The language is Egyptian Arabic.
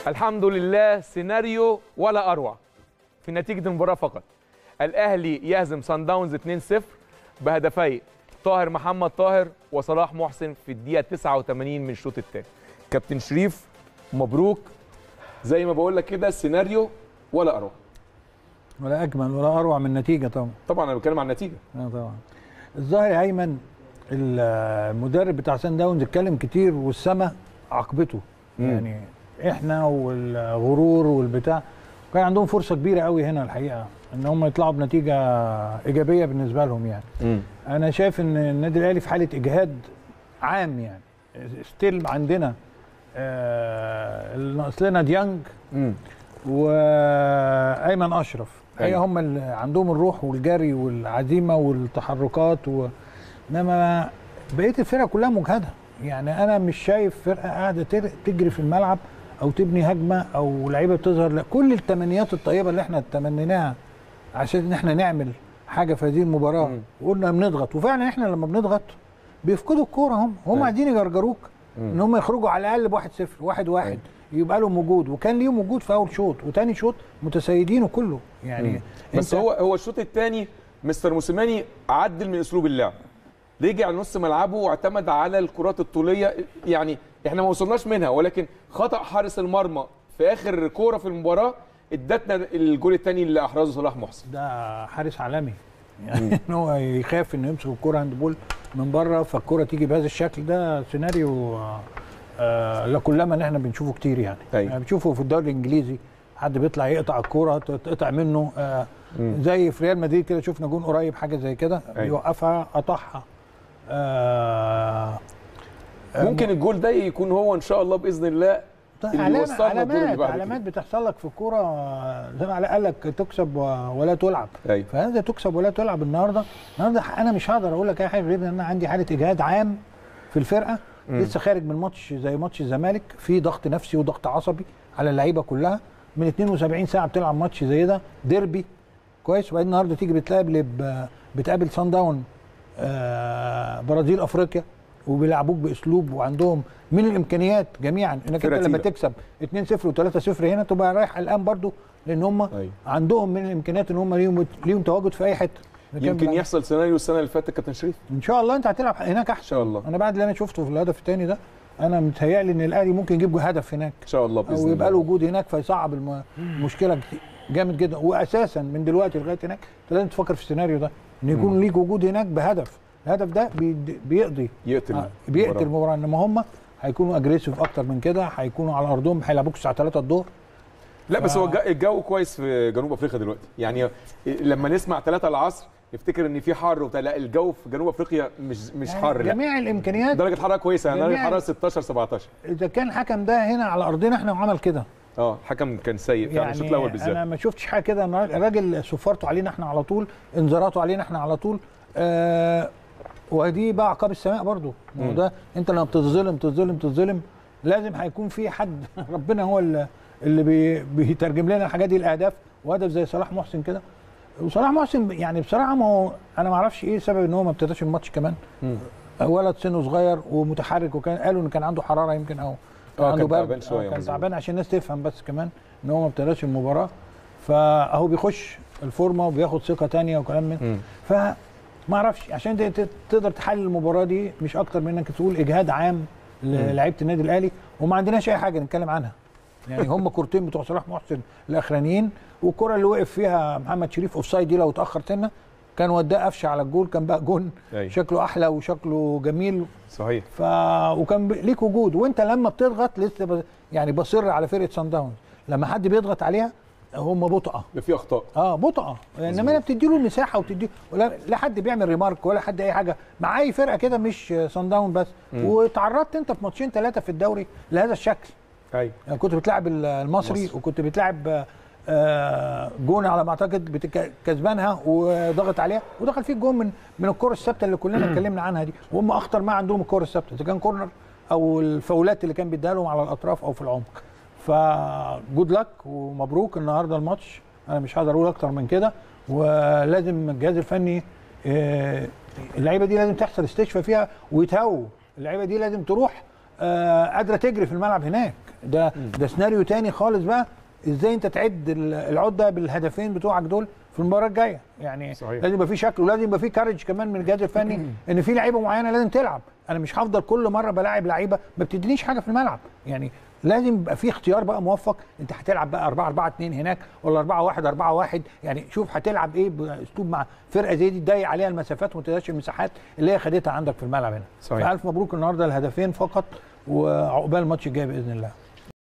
الحمد لله سيناريو ولا اروع في نتيجه المباراه فقط الاهلي يهزم سان داونز 2-0 بهدفي طاهر محمد طاهر وصلاح محسن في الدقيقه 89 من الشوط الثاني كابتن شريف مبروك زي ما بقول لك كده سيناريو ولا اروع ولا اجمل ولا اروع من النتيجه طبعا طبعا انا بتكلم عن النتيجه اه طبعا الظاهر يا ايمن المدرب بتاع سان داونز اتكلم كتير والسما عاقبته مم. يعني احنا والغرور والبتاع كان عندهم فرصه كبيره قوي هنا الحقيقه ان هم يطلعوا بنتيجه ايجابيه بالنسبه لهم يعني امم انا شايف ان النادي الاهلي في حاله اجهاد عام يعني ستيل عندنا آه اللي ناقص لنا ديانج امم وايمن اشرف هي أيوة. هم اللي عندهم الروح والجري والعزيمه والتحركات و... انما بقيه الفرقه كلها مجهده يعني انا مش شايف فرقه قاعده تر- تجري في الملعب او تبني هجمه او لعيبه بتظهر لا كل التمنيات الطيبه اللي احنا تمنيناها عشان ان احنا نعمل حاجه في هذه المباراه مم. وقلنا بنضغط وفعلا احنا لما بنضغط بيفقدوا الكوره هم هم أيوة. عايزين يجرجروك مم. ان هم يخرجوا على الاقل بواحد صفر واحد واحد أيوة. يبقى لهم وجود وكان ليهم وجود في اول شوط وتاني شوط متسيدينه كله يعني مم. بس أنت- هو هو الشوط الثاني مستر موسيماني عدل من اسلوب اللعب رجع لنص ملعبه واعتمد على الكرات الطوليه يعني احنا ما وصلناش منها ولكن خطا حارس المرمى في اخر كوره في المباراه ادتنا الجول الثاني اللي احرزه صلاح محسن ده حارس عالمي يعني ان هو يخاف انه يمسك الكوره هاند بول من بره فالكوره تيجي بهذا الشكل ده سيناريو آه، آه لا كلما ان احنا بنشوفه كتير يعني, أيوة. يعني بنشوفه في الدوري الانجليزي حد بيطلع يقطع الكوره تتقطع منه آه مم. زي في ريال مدريد كده شفنا جون قريب حاجه زي كده أيوة. يوقفها قطعها آه ممكن الجول ده يكون هو ان شاء الله باذن الله اللي علامة وصلنا الدور اللي علامات بعد علامات كده. بتحصل لك في الكوره زي ما علاء قال لك تكسب و- ولا تلعب ايوه فهذا تكسب ولا تلعب النهارده النهارده انا مش هقدر اقول لك اي حاجه غير ان انا عندي حاله اجهاد عام في الفرقه مم. لسه خارج من ماتش زي ماتش الزمالك في ضغط نفسي وضغط عصبي على اللعيبه كلها من 72 ساعه بتلعب ماتش زي ده ديربي كويس وبعدين النهارده تيجي بتقابل بتقابل سان داون آه برازيل افريقيا وبيلعبوك باسلوب وعندهم من الامكانيات جميعا انك فرقة انت لما تقيلة. تكسب 2-0 و3-0 هنا تبقى رايح الان برضو لان هم أيوة. عندهم من الامكانيات ان هم ليهم ليهم تواجد في اي حته يمكن يحصل سيناريو السنه اللي فاتت كابتن شريف ان شاء الله انت هتلعب هناك احسن ان شاء الله انا بعد اللي انا شفته في الهدف الثاني ده انا متهيألي ان الاهلي ممكن يجيب هدف هناك ان شاء الله باذن او يبقى له الله وجود هناك فيصعب الم- المشكله كتير- جامد جدا واساسا من دلوقتي لغايه هناك انت لازم تفكر في السيناريو ده ان يكون ليك وجود هناك بهدف الهدف ده بيد- بيقضي يقتل آه، بيقتل المباراه انما هم هيكونوا اجريسيف اكتر من كده هيكونوا على ارضهم هيلعبوك الساعه 3 الظهر لا بس ف- هو الج- الجو كويس في جنوب افريقيا دلوقتي يعني لما نسمع 3 العصر نفتكر ان في حر وبتاع لا الجو في جنوب افريقيا مش مش يعني حر لا جميع الامكانيات درجه حراره كويسه يعني درجه جميع- حراره 16 17 اذا كان الحكم ده هنا على ارضنا احنا وعمل كده اه الحكم كان سيء فعلا الشوط الاول انا بالذات ما شفتش حاجه كده النهارده الراجل صفارته علينا احنا على طول انذاراته علينا احنا على طول آه ودي بقى عقاب السماء برضو ما هو مم. ده انت لما بتظلم تظلم تظلم لازم هيكون في حد ربنا هو اللي, اللي بي بيترجم لنا الحاجات دي الاهداف وهدف زي صلاح محسن كده وصلاح محسن يعني بصراحه ما هو انا ما اعرفش ايه سبب ان هو ما ابتداش الماتش كمان مم. ولد سنه صغير ومتحرك وكان قالوا ان كان عنده حراره يمكن او آه، عنده كان برد. تعبان شوية آه، كان مظبوط. تعبان عشان الناس تفهم بس كمان ان هو ما ابتداش المباراه فاهو بيخش الفورمه وبياخد ثقه تانية وكلام من مم. فما اعرفش عشان ت- ت- تقدر تحلل المباراه دي مش اكتر من انك تقول اجهاد عام لعيبه النادي الاهلي وما عندناش اي حاجه نتكلم عنها يعني هم كورتين بتوع صلاح محسن الاخرانيين والكره اللي وقف فيها محمد شريف اوف سايد دي لو اتاخر سنه كان وداه قفشه على الجول كان بقى جون أيوة. شكله احلى وشكله جميل صحيح ف وكان ب- ليك وجود وانت لما بتضغط لسه ب... يعني بصر على فرقه سان داونز لما حد بيضغط عليها هم بطئه في اخطاء اه بطئه انما انا بتدي له المساحه وبتدي ولا لا حد بيعمل ريمارك ولا حد اي حاجه مع اي فرقه كده مش سان داون بس وتعرضت انت في ماتشين ثلاثه في الدوري لهذا الشكل ايوه يعني كنت بتلعب ال- المصري مصر. وكنت بتلعب آه، جون على ما اعتقد بتك- كسبانها وضغط عليها ودخل فيك جون من من الكره الثابته اللي كلنا اتكلمنا عنها دي وهم اخطر ما عندهم الكره الثابته اذا كان كورنر او الفاولات اللي كان بيديها لهم على الاطراف او في العمق فجود لك ومبروك النهارده الماتش انا مش هقدر اقول اكتر من كده ولازم الجهاز الفني آه، اللعيبه دي لازم تحصل استشفاء فيها ويتهووا اللعيبه دي لازم تروح آه، قادره تجري في الملعب هناك ده ده سيناريو تاني خالص بقى ازاي انت تعد ال- العده بالهدفين بتوعك دول في المباراه الجايه يعني صحيح. لازم يبقى في شكل ولازم يبقى في كارج كمان من الجهاز الفني ان في لعيبه معينه لازم تلعب انا مش هفضل كل مره بلاعب لعيبه ما بتدينيش حاجه في الملعب يعني لازم يبقى في اختيار بقى موفق انت هتلعب بقى 4 4 2 هناك ولا 4 1 4 1 يعني شوف هتلعب ايه باسلوب مع فرقه زي دي تضيق عليها المسافات وما تديهاش المساحات اللي هي خدتها عندك في الملعب هنا صحيح. فالف مبروك النهارده الهدفين فقط وعقبال الماتش الجاي باذن الله